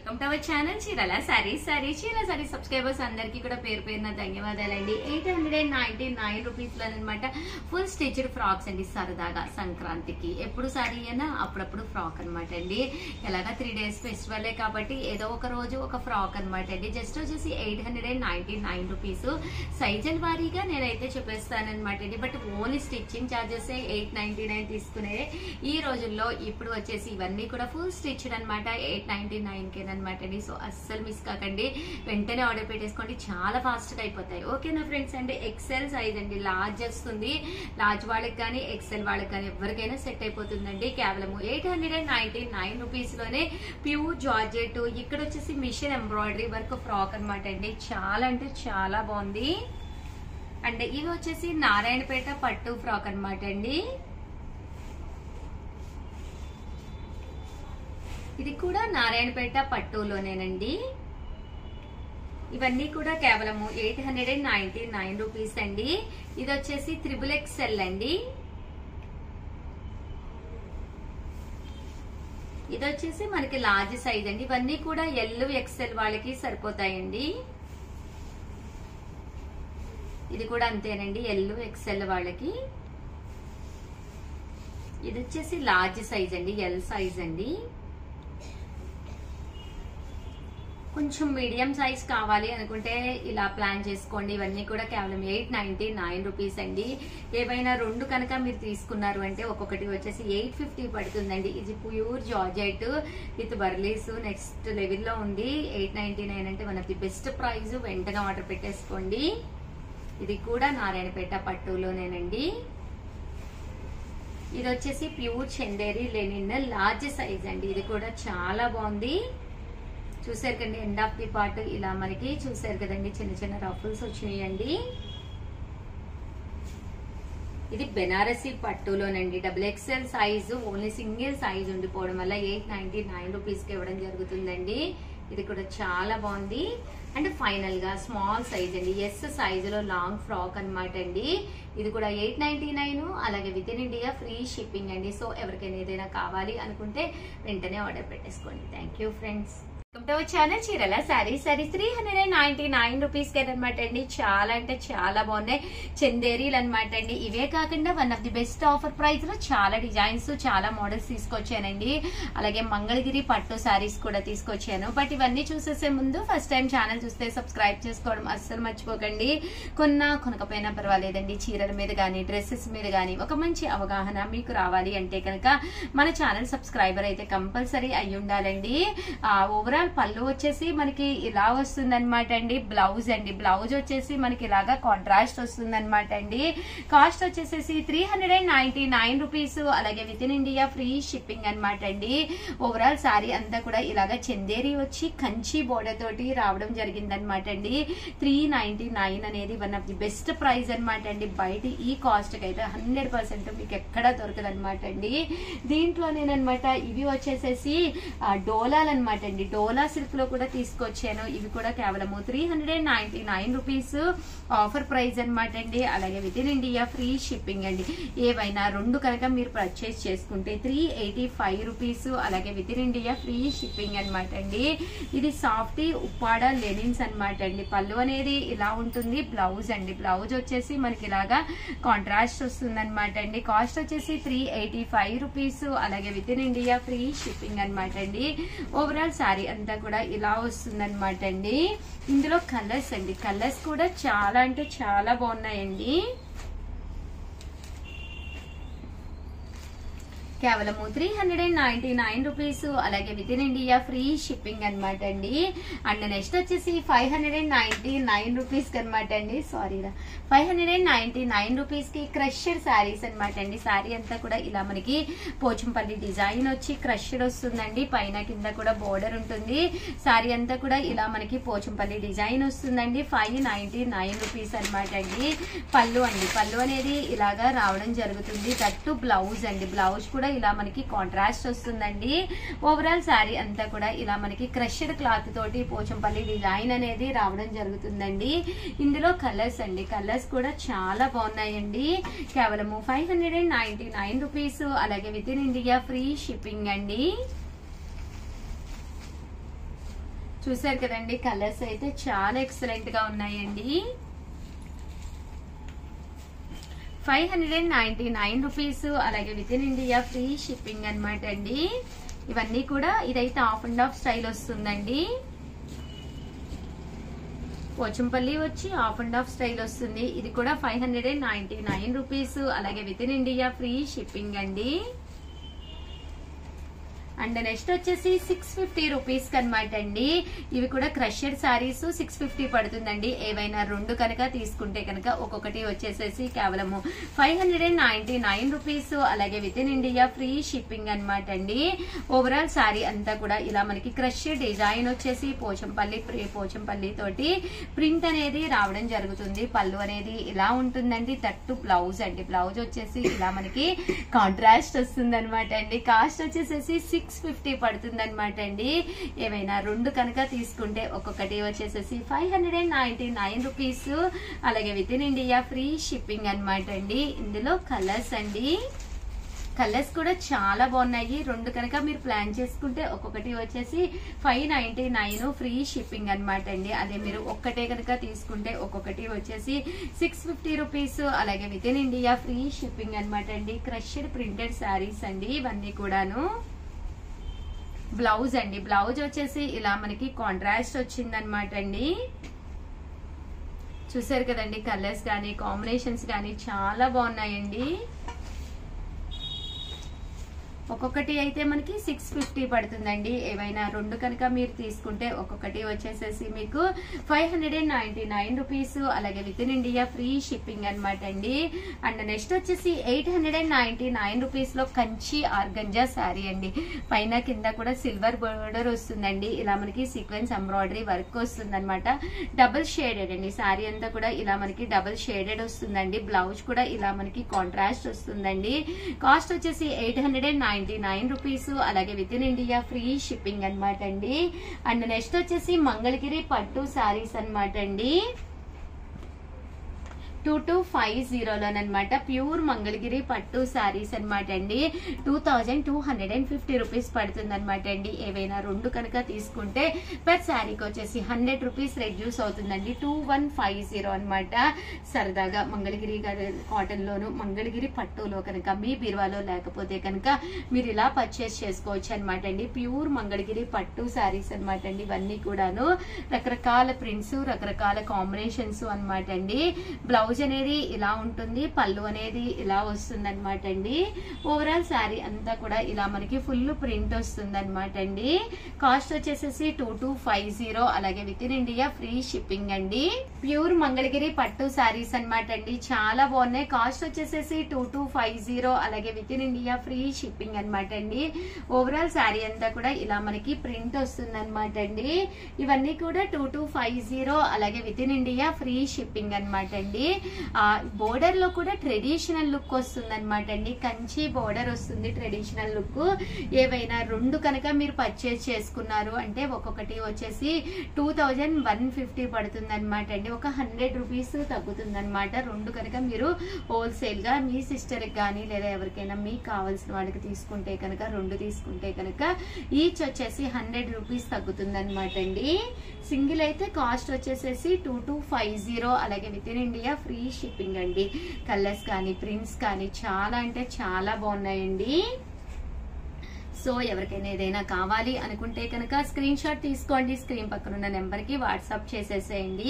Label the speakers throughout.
Speaker 1: welcome to our channel Chirala sari sari Chirala sari subscribers అందరికీ కూడా పేరు పేరున ధన్యవాదాలండి eight hundred and ninety nine rupees లో అనమాట ఫుల్ స్టిచ్డ్ ఫ్రాక్స్ అండి సరదాగా సంక్రాంతికి ఎప్పుడు సారీ అయినా అప్పుడప్పుడు ఫ్రాక్ అనమాట అండి ఎలాగా త్రీ డేస్ ఫెస్టివలే కాబట్టి ఏదో ఒక రోజు ఒక ఫ్రాక్ అనమాట అండి జస్ట్ వచ్చేసి eight hundred and ninety nine rupees సైజుల వారీగా నేనైతే చూపిస్తానమాట అండి but only stitching charges eight ninety nine తీసుకునే ఈ రోజుల్లో ఇప్పుడు వచ్చేసి ఇవన్నీ కూడా ఫుల్ స్టిచ్డ్ అనమాట ఎయిట్ నైన్టీ నైన్ కే అనమాట అండి సో అస్సలు మిస్ కాకండి వెంటనే ఆర్డర్ పెట్టేసుకోండి చాలా ఫాస్ట్ గా అయిపోతాయి ఓకేనా ఫ్రెండ్స్ అంటే ఎక్సెల్ సైజ్ అండి లార్జ్ వస్తుంది లార్జ్ వాళ్ళకి కానీ ఎక్సెల్ వాళ్ళకి కానీ ఎవరికైనా సెట్ అయిపోతుందండి కేవలం eight hundred and ninety nine rupees లోనే ప్యూర్ జార్జెట్ ఇక్కడ వచ్చేసి మిషన్ ఎంబ్రాయిడరీ వర్క్ ఫ్రాక్ అనమాట అండి చాలా అంటే చాలా బాగుంది అండ్ ఇవి వచ్చేసి నారాయణపేట పట్టు ఫ్రాక్ అనమాట అండి ఇది కూడా నారాయణపేట పట్టులోనేనండి ఇవన్నీ కూడా కేవలము eight hundred and ninety nine rupees అండి ఇది వచ్చేసి త్రిబుల్ ఎక్స్ఎల్ అండి ఇది వచ్చేసి మనకి లార్జ్ సైజ్ అండి ఇవన్నీ కూడా ఎల్ ఎక్స్ఎల్ వాళ్ళకి సరిపోతాయండి ఇది కూడా అంతేనండి ఎల్ ఎక్స్ఎల్ వాళ్ళకి ఇది వచ్చేసి లార్జ్ సైజ్ అండి ఎల్ సైజ్ అండి కొంచెం మీడియం సైజ్ కావాలి అనుకుంటే ఇలా ప్లాన్ చేసుకోండి ఇవన్నీ కూడా కేవలం ఎయిట్ నైన్టీ నైన్ రూపీస్ అండి ఏవైనా రెండు కనుక మీరు తీసుకున్నారు అంటే ఒక్కొక్కటి వచ్చేసి ఎయిట్ ఫిఫ్టీ పడుతుందండి ఇది ప్యూర్ జార్జెట్ విత్ బర్లీస్ నెక్స్ట్ లెవెల్లో ఉంది ఎయిట్ నైన్టీ నైన్ అంటే మన ది బెస్ట్ ప్రైస్ వెంటనే ఆర్డర్ పెట్టేసుకోండి ఇది కూడా నారాయణపేట పట్టులోనేనండి ఇది వచ్చేసి pure Chanderi linen large size అండి ఇది కూడా చాలా బాగుంది చూసారు కదండి ఎండ్ ఆఫ్ ది పార్ట్ ఇలా మనకి చూసారు కదండి చిన్న చిన్న రఫుల్స్ వచ్చినాయండి ఇది బెనారసీ పట్టులోనండి double XL size only single size ఉండిపోవడం వల్ల ఎయిట్ నైన్టీ నైన్ రూపీస్కి ఇవ్వడం జరుగుతుందండి ఇది కూడా చాలా బాగుంది అండ్ ఫైనల్ గా స్మాల్ సైజ్ అండి ఎస్ సైజులో లాంగ్ ఫ్రాక్ అనమాట అండి ఇది కూడా ఎయిట్ నైన్టీ నైన్ అలాగే within India free shipping అండి సో ఎవరికైనా ఏదైనా కావాలి అనుకుంటే వెంటనే ఆర్డర్ పెట్టేసుకోండి thank you friends channel Chirala sari sari three hundred and ninety nine rupees కి అనమాట అండి చాలా అంటే చాలా బాగున్నాయి చందేరీలు అనమాట అండి ఇవే కాకుండా one of the best offer price లో చాలా డిజైన్స్ చాలా మోడల్స్ తీసుకొచ్చానండి అలాగే మంగళగిరి పట్టు సారీస్ కూడా తీసుకొచ్చాను బట్ ఇవన్నీ చూసేసే ముందు ఫస్ట్ టైం ఛానల్ చూస్తే సబ్స్క్రైబ్ చేసుకోవడం అస్సలు మర్చిపోకండి కొన్నా కొనకపోయినా పర్వాలేదండి చీరల మీద కానీ డ్రెస్సెస్ మీద కానీ ఒక మంచి అవగాహన మీకు రావాలి అంటే కనుక మన ఛానల్ సబ్స్క్రైబర్ అయితే కంపల్సరీ అయి ఉండాలండి ఓవరాల్ పళ్ళు వచ్చేసి మనకి ఇలా వస్తుంది అనమాట అండి బ్లౌజ్ అండి బ్లౌజ్ వచ్చేసి మనకి ఇలాగా కాంట్రాస్ట్ వస్తుంది అనమాట అండి కాస్ట్ వచ్చేసేసి three hundred and ninety nine rupees అలాగే within India free shipping అనమాట అండి ఓవరాల్ సారీ అంతా కూడా ఇలాగా చందేరి వచ్చి కంచి బోర్డర్ తోటి రావడం జరిగిందనమాట అండి త్రీ నైన్టీ నైన్ అనేది one of the best price అనమాట అండి బయట ఈ కాస్ట్ కి అయితే హండ్రెడ్ పర్సెంట్ మీకు ఎక్కడా దొరకదు అనమాట అండి దీంట్లోనేనమాట ఇవి వచ్చేసేసి డోలాలు అనమాట అండి డోలా సిల్క్ లో కూడా తీసుకొచ్చాను ఇవి కూడా కేవలము three hundred and ninety nine rupees offer price అనమాట అండి అలాగే within India free shipping అండి ఏవైనా రెండు కనుక మీరు పర్చేస్ చేసుకుంటే త్రీ ఎయిటీ ఫైవ్ రూపీస్ అలాగే within India free shipping అనమాట అండి ఇది సాఫ్ట్ ఉప్పాడ లెనిన్స్ అనమాట అండి పళ్ళు అనేది ఇలా ఉంటుంది బ్లౌజ్ అండి బ్లౌజ్ వచ్చేసి మనకి ఇలాగా కాంట్రాస్ట్ వస్తుంది అనమాట అండి కాస్ట్ వచ్చేసి త్రీ ఎయిటీ ఫైవ్ రూపీస్ అలాగే within India free shipping అనమాట అండి ఓవరాల్ సారీ అంతా కూడా ఇలా వస్తుంది అనమాట అండి ఇందులో కలర్స్ అండి కలర్స్ కూడా చాలా అంటే చాలా బాగున్నాయండి కేవలము three hundred and ninety nine rupees అలాగే within India free shipping అనమాట అండి అండ్ నెక్స్ట్ వచ్చేసి five hundred and ninety nine rupees అనమాట అండి సారీ రా five hundred and ninety nine rupees కి క్రషర్ శారీస్ అనమాట అండి శారీ అంతా కూడా ఇలా మనకి పోచంపల్లి డిజైన్ వచ్చి క్రషర్ వస్తుందండి పైన కింద కూడా బోర్డర్ ఉంటుంది శారీ అంతా కూడా ఇలా మనకి పోచంపల్లి డిజైన్ వస్తుందండి ఫైవ్ నైన్టీ నైన్ రూపీస్ అనమాట అండి పళ్ళు అండి పళ్ళు అనేది ఇలాగా రావడం జరుగుతుంది దట్టు బ్లౌజ్ అండి బ్లౌజ్ కూడా ఇలా మనకి కాంట్రాస్ట్ వస్తుందండి ఓవరాల్ శారీ అంతా కూడా ఇలా మనకి క్రష్డ్ క్లాత్ తోటి పోచంపల్లి డిజైన్ అనేది రావడం జరుగుతుందండి ఇందులో కలర్స్ అండి కలర్స్ కూడా చాలా బాగున్నాయండి కేవలము five hundred and ninety nine rupees అలాగే within India free shipping అండి చూసారు కదండి కలర్స్ అయితే చాలా ఎక్సలెంట్ గా ఉన్నాయండి five hundred and ninety nine rupees అలాగే within India free shipping అనమాట అండి ఇవన్నీ కూడా ఇదైతే ఆఫ్ అండ్ ఆఫ్ స్టైల్ వస్తుందండి పోచంపల్లి వచ్చి ఆఫ్ అండ్ ఆఫ్ స్టైల్ వస్తుంది ఇది కూడా five hundred and ninety nine rupees అలాగే within India free shipping అండి అండ్ నెక్స్ట్ వచ్చేసి సిక్స్ ఫిఫ్టీ రూపీస్ అనమాట అండి ఇవి కూడా క్రషెడ్ సారీస్ సిక్స్ ఫిఫ్టీ పడుతుందండి ఏవైనా రెండు కనుక తీసుకుంటే కనుక ఒక్కొక్కటి వచ్చేసేసి కేవలము five hundred and ninety nine rupees అలాగే within India free shipping అనమాట అండి ఓవరాల్ సారీ అంతా కూడా ఇలా మనకి క్రష్ డిజైన్ వచ్చేసి పోచంపల్లి ప్రి- పోచంపల్లి తోటి ప్రింట్ అనేది రావడం జరుగుతుంది పళ్ళు అనేది ఇలా ఉంటుందండి తట్టు బ్లౌజ్ అండి బ్లౌజ్ వచ్చేసి ఇలా మనకి కాంట్రాస్ట్ వస్తుంది అనమాట అండి కాస్ట్ వచ్చేసేసి సిక్స్ ఫిఫ్టీ పడుతుంది అనమాట అండి ఏవైనా రెండు కనుక తీసుకుంటే ఒక్కొక్కటి వచ్చేసేసి five hundred and ninety nine rupees అలాగే within India free shipping అనమాట అండి ఇందులో కలర్స్ అండి కలర్స్ కూడా చాలా బాగున్నాయి రెండు కనుక మీరు ప్లాన్ చేసుకుంటే ఒక్కొక్కటి వచ్చేసి five ninety nine free shipping అనమాట అండి అదే మీరు ఒక్కటే కనుక తీసుకుంటే ఒక్కొక్కటి వచ్చేసి సిక్స్ ఫిఫ్టీ రూపీస్ అలాగే within India free shipping అనమాట అండి క్రష్డ్ ప్రింటెడ్ శారీస్ అండి ఇవన్నీ కూడాను బ్లౌజ్ అండి బ్లౌజ్ వచ్చేసి ఇలా మనకి కాంట్రాస్ట్ వచ్చిందనమాట అండి చూసారు కదండి కలర్స్ కానీ కాంబినేషన్స్ కానీ చాలా బాగున్నాయండి ఒక్కొక్కటి అయితే మనకి సిక్స్ ఫిఫ్టీ పడుతుందండి ఏవైనా రెండు కనుక మీరు తీసుకుంటే ఒక్కొక్కటి వచ్చేసేసి మీకు five hundred and ninety nine rupees అలాగే within India free shipping అనమాట అండి అండ్ నెక్స్ట్ వచ్చేసి eight hundred and ninety nine rupees లో కంచి ఆర్గంజా శారీ అండి పైన కింద కూడా సిల్వర్ బోర్డర్ వస్తుందండి ఇలా మనకి సీక్వెన్స్ ఎంబ్రాయిడరీ వర్క్ వస్తుంది అనమాట డబుల్ షేడెడ్ అండి శారీ అంతా కూడా ఇలా మనకి డబుల్ షేడెడ్ వస్తుందండి బ్లౌజ్ కూడా ఇలా మనకి కాంట్రాస్ట్ వస్తుందండి కాస్ట్ వచ్చేసి eight hundred and ninety nine rupees అలాగే within India free shipping అనమాట అండి అండ్ నెక్స్ట్ వచ్చేసి మంగళగిరి పట్టు శారీస్ అనమాట అండి టూ టూ ఫైవ్ జీరోలోనమాట ప్యూర్ మంగళగిరి పట్టు శారీస్ అనమాట అండి two thousand two hundred and fifty rupees పడుతుంది అనమాట అండి ఏవైనా రెండు కనుక తీసుకుంటే పర్ శారీకి వచ్చేసి హండ్రెడ్ రూపీస్ రెడ్యూస్ అవుతుందండి టూ వన్ ఫైవ్ జీరో అనమాట సరదాగా మంగళగిరి కాటన్ లోను మంగళగిరి పట్టులో కనుక మీ బీరువాలో లేకపోతే కనుక మీరు ఇలా పర్చేస్ చేసుకోవచ్చు అనమాట అండి ప్యూర్ మంగళగిరి పట్టు శారీస్ అనమాట అండి ఇవన్నీ కూడాను రకరకాల ప్రింట్స్ రకరకాల కాంబినేషన్స్ అనమాట అండి బ్లౌజ్ అనేది ఇలా ఉంటుంది పళ్ళు అనేది ఇలా వస్తుంది అనమాట అండి ఓవరాల్ శారీ అంతా కూడా ఇలా మనకి ఫుల్ ప్రింట్ వస్తుంది అనమాట అండి కాస్ట్ వచ్చేసేసి టూ టూ ఫైవ్ జీరో అలాగే within India free shipping అండి ప్యూర్ మంగళగిరి పట్టు శారీస్ అనమాట అండి చాలా బాగున్నాయి కాస్ట్ వచ్చేసేసి టూ టూ ఫైవ్ జీరో అలాగే within India free shipping అనమాట అండి ఓవరాల్ శారీ అంతా కూడా ఇలా మనకి ప్రింట్ వస్తుంది అనమాట అండి ఇవన్నీ కూడా టూ టూ ఫైవ్ జీరో అలాగే within India free shipping అనమాట అండి ఆ బోర్డర్ లో కూడా ట్రెడిషనల్ లుక్ వస్తుంది అనమాట అండి కంచి బోర్డర్ వస్తుంది ట్రెడిషనల్ లుక్ ఏవైనా రెండు కనుక మీరు పర్చేస్ చేసుకున్నారు అంటే ఒక్కొక్కటి వచ్చేసి టూ థౌజండ్ వన్ ఫిఫ్టీ పడుతుంది అనమాట అండి ఒక హండ్రెడ్ రూపీస్ తగ్గుతుంది అనమాట రెండు కనుక మీరు హోల్సేల్ గా మీ సిస్టర్ కానీ లేదా ఎవరికైనా మీకు కావాల్సిన వాళ్ళకి తీసుకుంటే కనుక రెండు తీసుకుంటే కనుక ఈచ్ వచ్చేసి హండ్రెడ్ రూపీస్ తగ్గుతుంది అనమాట అండి సింగిల్ అయితే కాస్ట్ వచ్చేసేసి టూ టూ ఫైవ్ జీరో అలాగే within India free shipping అండి కలర్స్ కానీ ప్రింట్స్ కానీ చాలా అంటే చాలా బాగున్నాయండి సో ఎవరికైనా ఏదైనా కావాలి అనుకుంటే కనుక స్క్రీన్ షాట్ తీసుకోండి స్క్రీన్ పక్కన ఉన్న నెంబర్కి వాట్సాప్ చేసేసేయండి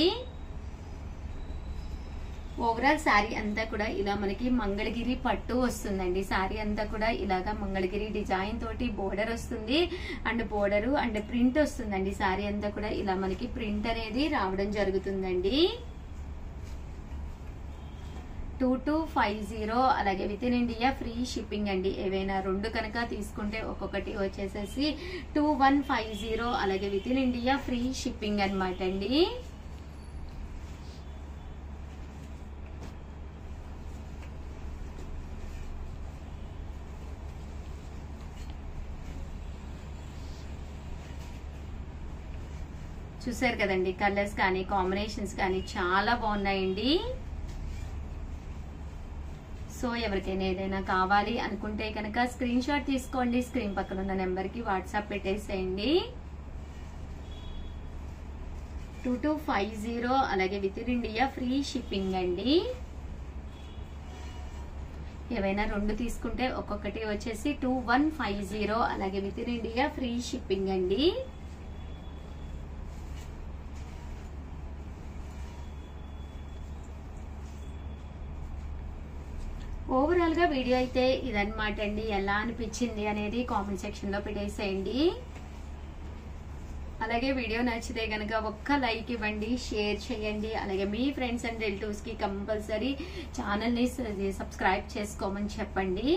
Speaker 1: ఓవరాల్ శారీ అంతా కూడా ఇలా మనకి మంగళగిరి పట్టు వస్తుందండి శారీ అంతా కూడా ఇలాగా మంగళగిరి డిజైన్ తోటి బోర్డర్ వస్తుంది అండ్ బోర్డర్ అండ్ ప్రింట్ వస్తుందండి శారీ అంతా కూడా ఇలా మనకి ప్రింట్ అనేది రావడం జరుగుతుందండి టూ టూ ఫైవ్ జీరో అలాగే within India free shipping అండి ఏవైనా రెండు కనుక తీసుకుంటే ఒక్కొక్కటి వచ్చేసేసి టూ వన్ ఫైవ్ జీరో అలాగే within India free shipping అనమాట అండి చూసారు కదండి కలర్స్ కానీ కాంబినేషన్స్ కానీ చాలా బాగున్నాయండి సో ఎవరికైనా ఏదైనా కావాలి అనుకుంటే కనుక స్క్రీన్ షాట్ తీసుకోండి స్క్రీన్ పక్కన ఉన్న నెంబర్కి వాట్సాప్ పెట్టేసేయండి టూ టూ ఫైవ్ జీరో అలాగే within India free shipping అండి ఏవైనా రెండు తీసుకుంటే ఒక్కొక్కటి వచ్చేసి టూ వన్ ఫైవ్ జీరో అలాగే within India free shipping అండి ఓవరాల్ గా వీడియో అయితే ఇదన్నమాట అండి ఎలా అనిపించింది అనేది కామెంట్ సెక్షన్ లో పెట్టేసేయండి అలాగే వీడియో నచ్చితే కనుక ఒక్క లైక్ ఇవ్వండి షేర్ చేయండి అలాగే మీ ఫ్రెండ్స్ అండ్ రిలేటివ్స్ కి కంపల్సరీ ఛానల్ ని సబ్స్క్రైబ్ చేసుకోమని చెప్పండి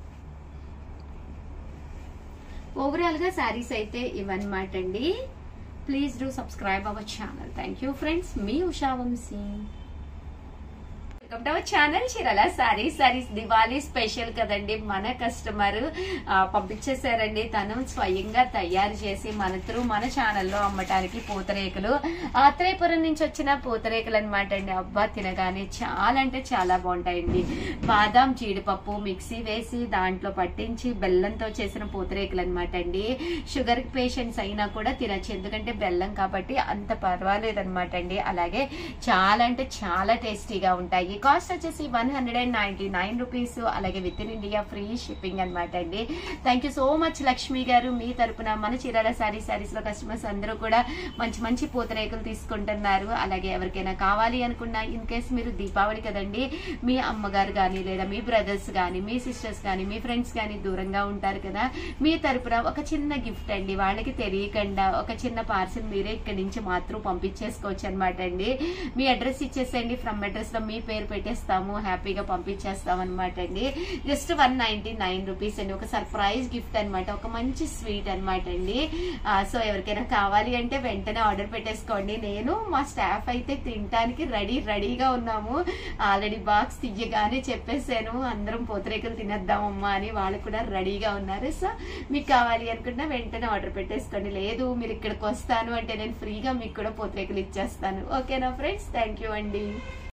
Speaker 1: ఓవరాల్ గా శారీస్ అయితే ఇవన్నమాట అండి please do subscribe our channel thank you friends మీ Usha Vamshi welcome to our channel Chirala saris saris Diwali special కదండి మన కస్టమర్ పంపించేశారండి తను స్వయంగా తయారు చేసి మన త్రూ మన ఛానల్లో అమ్మటానికి పూతరేకులు ఆత్రేయపురం నుంచి వచ్చిన పూతరేకులు అనమాట అండి అబ్బా తినగానే చాలా అంటే చాలా బాగుంటాయండి బాదాం జీడిపప్పు మిక్సీ వేసి దాంట్లో పట్టించి బెల్లంతో చేసిన పూతరేకులు అనమాట అండి షుగర్ పేషెంట్స్ అయినా కూడా తినచ్చు ఎందుకంటే బెల్లం కాబట్టి అంత పర్వాలేదు అనమాట అండి అలాగే చాలా అంటే చాలా టేస్టీగా ఉంటాయి కాస్ట్ వచ్చేసి one hundred and ninety nine rupees అలాగే within India free shipping అనమాట అండి thank you so much Lakshmi గారు మీ తరపున మన చీరాల సారీ సారీస్ లో కస్టమర్స్ అందరూ కూడా మంచి మంచి పూతరేకులు తీసుకుంటున్నారు అలాగే ఎవరికైనా కావాలి అనుకున్నా ఇన్ కేస్ మీరు దీపావళి కదండి మీ అమ్మగారు కానీ లేదా మీ బ్రదర్స్ కానీ మీ సిస్టర్స్ కానీ మీ ఫ్రెండ్స్ కానీ దూరంగా ఉంటారు కదా మీ తరపున ఒక చిన్న గిఫ్ట్ అండి వాళ్ళకి తెలియకుండా ఒక చిన్న పార్సిల్ మీరే ఇక్కడి నుంచి మాత్రం పంపించేసుకోవచ్చు అనమాట అండి మీ అడ్రస్ ఇచ్చేసేయండి ఫ్రమ్ అడ్రస్ లో మీ పేరు పెట్టేస్తాము హ్యాపీగా పంపించేస్తాం అనమాట అండి just one ninety nine rupees అండి ఒక సర్ప్రైజ్ గిఫ్ట్ అన్నమాట ఒక మంచి స్వీట్ అనమాట అండి సో ఎవరికైనా కావాలి అంటే వెంటనే ఆర్డర్ పెట్టేసుకోండి నేను మా స్టాఫ్ అయితే తినడానికి రెడీ రెడీగా ఉన్నాము ఆల్రెడీ బాక్స్ తీయగానే చెప్పేసాను అందరం పూతరేకులు తినేద్దామమ్మా అని వాళ్ళు కూడా రెడీగా ఉన్నారు సో మీకు కావాలి అనుకున్నా వెంటనే ఆర్డర్ పెట్టేసుకోండి లేదు మీరు ఇక్కడికి వస్తాను అంటే నేను ఫ్రీగా మీకు కూడా పూతరేకులు ఇచ్చేస్తాను ఓకేనా ఫ్రెండ్స్ థ్యాంక్ యూ అండి